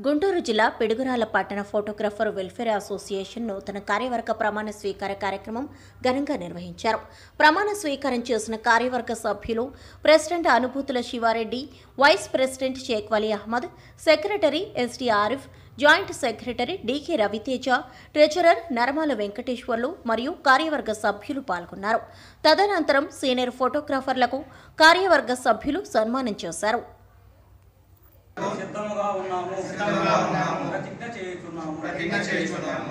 గుంటూరు జిల్లా పిడుగురాల పట్టణ photographer welfare association నూతన కార్యవర్గ ప్రమాణ స్వీకార కార్యక్రమం ఘనంగా నిర్వహించారు ప్రమాణ స్వీకారం చేసిన కార్యవర్గ సభ్యులు ప్రెసిడెంట్ అనుభూతుల Sivareddy vice president Sheikh Vali Ahmed secretary ST Arif joint secretary DK Raviteja treasurer Naramala Venkateswarlu మరియు కార్యవర్గ సభ్యులు పాల్గొన్నారు తదనంతరం సీనియర్ ఫోటోగ్రాఫర్లకు కార్యవర్గ సభ్యులు సన్మానం చేశారు సిద్ధముగా ఉన్నాము ప్రతిజ్ఞ చేయుచున్నాము ప్రతిజ్ఞ చేయుచున్నాము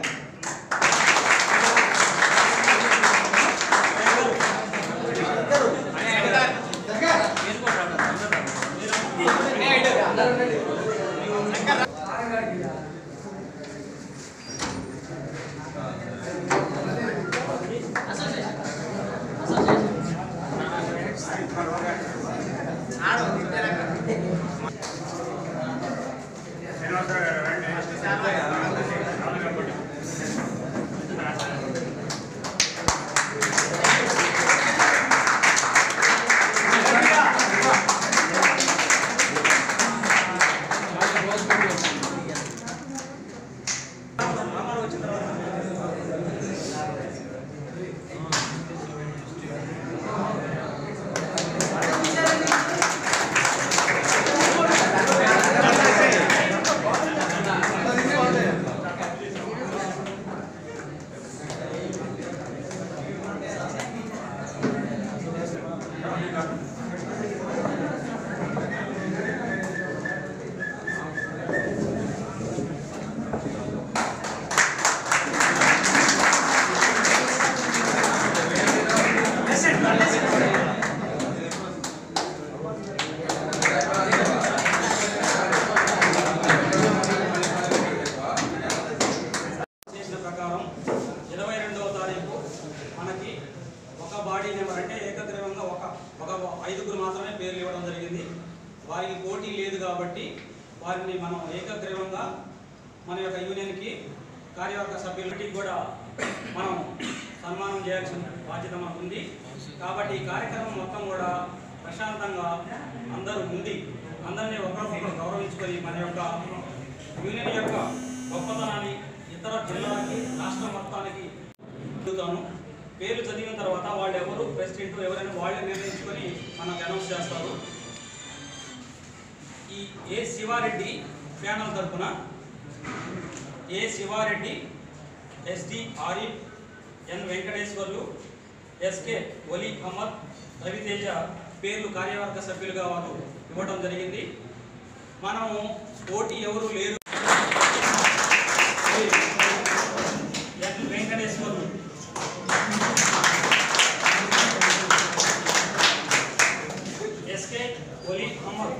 చేసిన ప్రకారం ఇరవై రెండవ తారీఖు మనకి ఒక బాడీ నెంబర్ అంటే ఏకగ్రీవంగా ఒక ఒక ఐదుగురు మాత్రమే పేర్లు ఇవ్వడం జరిగింది వారికి పోటీ లేదు కాబట్టి వారిని మనం ఏకగ్రీవంగా మన యొక్క యూనియన్కి కార్యవర్గ సభ్యులకి కూడా మనం సన్మానం చేయాల్సిన బాధ్యత మనకు ఉంది కాబట్టి ఈ కార్యక్రమం మొత్తం కూడా ప్రశాంతంగా అందరూ ఉండి అందరినీ ఒకరికొకరు గౌరవించుకొని మన యొక్క యూనియన్ యొక్క గొప్పతనాన్ని ఇతర జిల్లాలకి రాష్ట్ర మొత్తానికి చెబుతాను పేర్లు చదివిన తర్వాత వాళ్ళు ఎవరు ప్రెసిడెంట్ ఎవరైనా వాళ్ళే నిర్ణయించుకొని మనకు అనౌన్స్ చేస్తారు ఈ ఏ శివారెడ్డి ప్యానల్ తరపున A Sivareddy SD Arif N Venkateswarlu SK Oli Ahmed Raviteja పేర్లు కార్యవర్గ సభ్యులుగా వారు ఇవ్వడం జరిగింది మనము పోటీ ఎవరు లేరు ఎన్ వెంకటేశ్వర్లు ఎస్కే ఒలీ అహ్మద్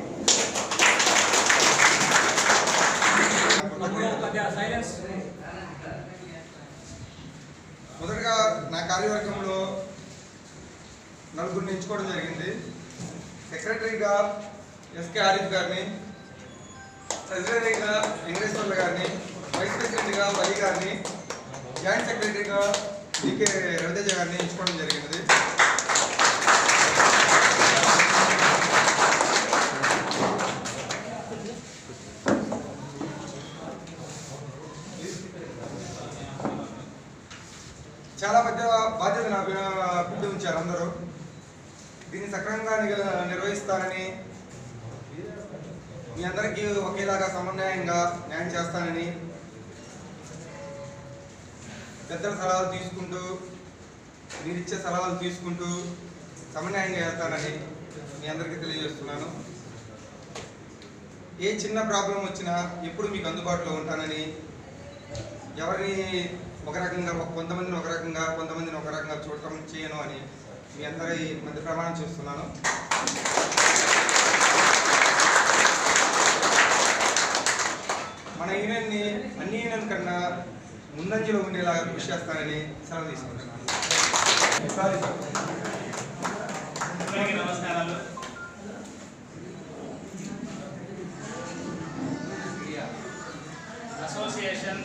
తమ్ముడు కొద్దిగా సైలెన్స్ మొదటగా నా కార్యవర్గంలో నలుగురిని ఎంచుకోవడం జరిగింది సెక్రటరీగా ఎస్కే ఆరిఫ్ గారిని ట్రెజరీగా వెంకటేశ్వర్ల గారిని వైస్ ప్రెసిడెంట్గా వలి గారిని జాయింట్ సెక్రటరీగా డికే రవితేజ గారిని ఎంచుకోవడం జరిగినది చాలా పెద్ద బాధ్యత నా బిడ్డ ఉంచారు అందరూ దీన్ని సక్రమంగా నిగ- నిర్వహిస్తానని మీ అందరికీ ఒకేలాగా సమన్వయంగా న్యాయం చేస్తానని పెద్దల సలహాలు తీసుకుంటూ మీరిచ్చే సలహాలు తీసుకుంటూ సమన్వయంగా వెళ్తానని మీ అందరికీ తెలియజేస్తున్నాను ఏ చిన్న ప్రాబ్లం వచ్చినా ఎప్పుడు మీకు అందుబాటులో ఉంటానని ఎవరిని ఒక రకంగా కొంతమందిని ఒక రకంగా కొంతమందిని ఒక రకంగా చూడటం చేయను అని మీ అందరి మధ్య ప్రమాణం చేస్తున్నాను మన యూనియన్ని అన్ని యూనియన్ కన్నా ముందంజలో ఉండేలాగా కృషి చేస్తానని సెలవు తీసుకుంటున్నాను సారీ సార్ అందరికీ నమస్కారాలు అసోసియేషన్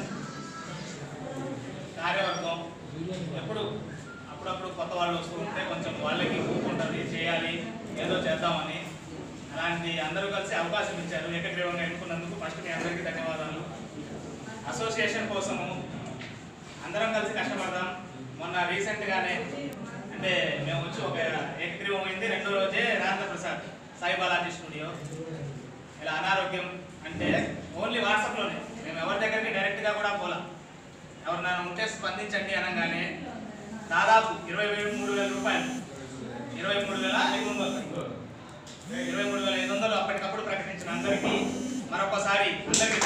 కార్యవర్గం ఎప్పుడు అప్పుడప్పుడు కొత్త వాళ్ళు వస్తూ ఉంటే కొంచెం వాళ్ళకి ఊపుకుంటుంది చేయాలి ఏదో చేద్దామని అలాంటి అందరూ కలిసి అవకాశం ఇచ్చారు ఏకగ్రీవంగా ఎన్నుకున్నందుకు ఫస్ట్ మీ అందరికీ ధన్యవాదాలు అసోసియేషన్ కోసము అందరం కలిసి కష్టపడదాం మొన్న రీసెంట్గానే అంటే మేము వచ్చి ఒక ఏకగ్రీవం అయింది రెండో రోజే రాజేంద్ర ప్రసాద్ సాయి బాలాజీ స్టూడియో ఇలా అనారోగ్యం అంటే ఓన్లీ వాట్సాప్లోనే మేము ఎవరి దగ్గరికి డైరెక్ట్గా కూడా పోలా ఎవరినైనా ఉంటే స్పందించండి అనగానే దాదాపు ఇరవై వేలు మూడు వేల రూపాయలు ఇరవై మూడు వేల ఐదు వందలు ఇరవై మూడు వేల ఐదు వందలు అప్పటికప్పుడు ప్రకటించిన అందరికీ మరొకసారి అందరికీ